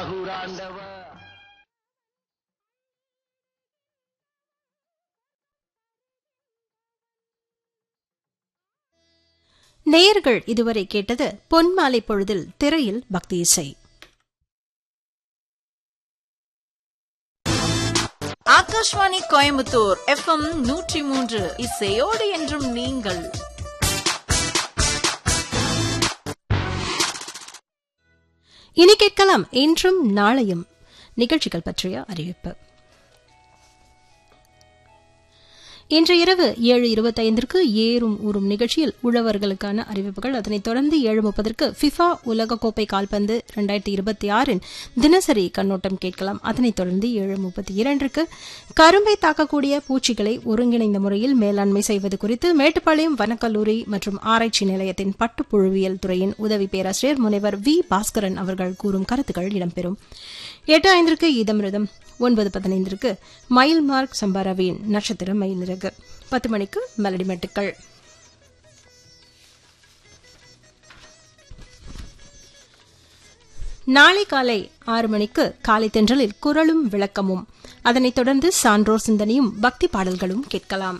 நாகூராண்டவா நேயர்கள் இதுவரை கேட்டது பொன்மாலை பொழுதில் திரையில் பக்தி இசை ஆகாஷ்வாணி கோயம்புத்தூர் எஃப்எம் நூற்றி மூன்று இசையோடு என்றும் நீங்கள் இனி கேட்கலாம் இன்றும் நாளையும் நிகழ்ச்சிகள் பற்றிய அறிவிப்பு இன்று இரவு ஏழு இருபத்தைந்திற்கு ஏறும் ஊறும் நிகழ்ச்சியில் உழவர்களுக்கான அறிவிப்புகள் அதனைத் தொடர்ந்து ஏழு முப்பதற்கு ஃபிஃபா உலகக்கோப்பை கால்பந்து இரண்டாயிரத்தி இருபத்தி ஆறின் தினசரி கண்ணோட்டம் கேட்கலாம் அதனைத் தொடர்ந்து ஏழு முப்பத்தி இரண்டிற்கு கரும்பை தாக்கக்கூடிய பூச்சிகளை ஒருங்கிணைந்த முறையில் மேலாண்மை செய்வது குறித்து மேட்டுப்பாளையம் வனக்கல்லூரி மற்றும் ஆராய்ச்சி நிலையத்தின் பட்டுப்புழுவியல் துறையின் உதவி பேராசிரியர் முனைவர் வி பாஸ்கரன் அவர்கள் கூறும் கருத்துக்கள் இடம்பெறும் எட்டு ஐந்திற்கு இதமிருதம் ஒன்பது பதினைந்திற்கு மயில் மார்க் சம்பாரவியின் நட்சத்திர மயிலிறகு பத்து மணிக்கு மெலடி மெட்டுக்கள் நாளை காலை ஆறு மணிக்கு காலை தென்றலில் குரலும் விளக்கமும் அதனைத் தொடர்ந்து சான்றோர் சிந்தனையும் பக்தி பாடல்களும் கேட்கலாம்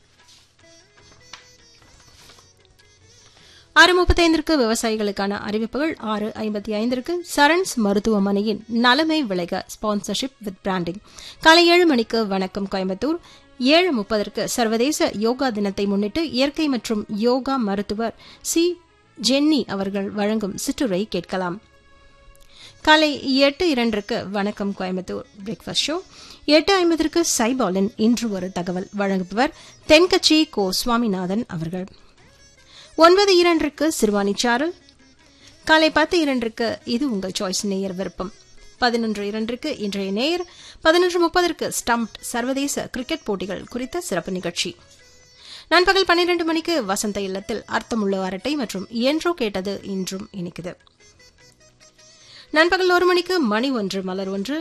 ஆறு முப்பத்தைந்திற்கு விவசாயிகளுக்கான அறிவிப்புகள் ஆறு ஐம்பத்தி ஐந்திற்கு சரண்ஸ் மருத்துவமனையின் நலமை விளைக ஸ்பான்சர்ஷிப் வித் பிராண்டிங் காலை ஏழு மணிக்கு வணக்கம் கோயம்புத்தூர் ஏழு முப்பதற்கு சர்வதேச யோகா தினத்தை முன்னிட்டு இயற்கை மற்றும் யோகா மருத்துவர் சி ஜென்னி அவர்கள் வழங்கும் சிற்றுரை கேட்கலாம் காலை எட்டு இரண்டிற்கு வணக்கம் கோயம்புத்தூர் பிரேக்ஃபாஸ்ட் ஷோ எட்டு ஐம்பதற்கு சைபாலின் இன்று ஒரு தகவல் வழங்குபவர் தென்கட்சி கோ சுவாமிநாதன் அவர்கள் ஒன்பது இரண்டிற்கு சிறுவாணி சாரல் காலை பத்து இரண்டிற்கு இது உங்கள் சாய்ஸ் நேயர் விருப்பம் பதினொன்று இரண்டிற்கு இன்றைய நேயர் பதினொன்று முப்பதற்கு ஸ்டம்ப்ட் சர்வதேச கிரிக்கெட் போட்டிகள் குறித்த சிறப்பு நிகழ்ச்சி நண்பகல் பன்னிரண்டு மணிக்கு வசந்த இல்லத்தில் அர்த்தமுள்ள அரட்டை மற்றும் என்றோ கேட்டது இன்றும் இனிக்குது நண்பகல் ஒரு மணிக்கு மணி ஒன்று மலர் ஒன்று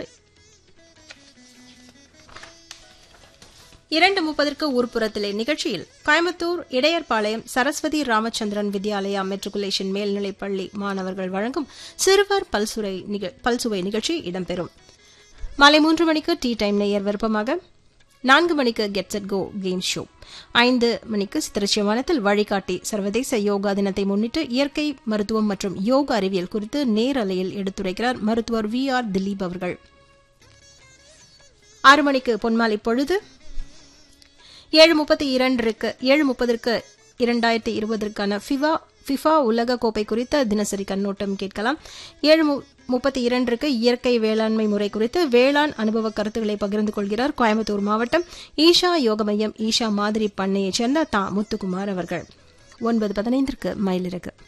இரண்டு முப்பதற்கு ஊர்ப்புறத்திலே நிகழ்ச்சியில் கோயம்புத்தூர் இடையர்பாளையம் சரஸ்வதி ராமச்சந்திரன் வித்யாலயா மெட்ரிகுலேஷன் மேல்நிலைப் பள்ளி மாணவர்கள் வழங்கும் சிறுவர் பல்சுவை நிக- பல்சுவை நிகழ்ச்சி இடம்பெறும் மாலை மூன்று மணிக்கு டீ டைம் நேயர் விருப்பமாக நான்கு மணிக்கு get set go game show ஐந்து மணிக்கு சித்திரச்சியமானத்தில் வழிகாட்டி சர்வதேச யோகா தினத்தை முன்னிட்டு இயற்கை மருத்துவம் மற்றும் யோகா அறிவியல் குறித்து நேரலையில் எடுத்துரைக்கிறார் மருத்துவர் வி ஆர் திலீப் அவர்கள் ஆறு மணிக்கு பொன்மாலை பொழுது ஏழு முப்பத்தி இரண்டிற்கு ஏழு முப்பதற்கு இரண்டாயிரத்தி இருபதற்கான ஃபிஃபா ஃபிஃபா உலக கோப்பை குறித்த தினசரி கண்ணோட்டம் கேட்கலாம் ஏழு மு- முப்பத்தி இரண்டிற்கு இயற்கை வேளாண்மை முறை குறித்து வேளாண் அனுபவ கருத்துக்களை பகிர்ந்து கொள்கிறார் கோயம்புத்தூர் மாவட்டம் ஈஷா யோக மையம் ஈஷா மாதிரி பண்ணையைச் சேர்ந்த தா முத்துக்குமார் அவர்கள் ஒன்பது பதினைந்திற்கு மயிலிறகு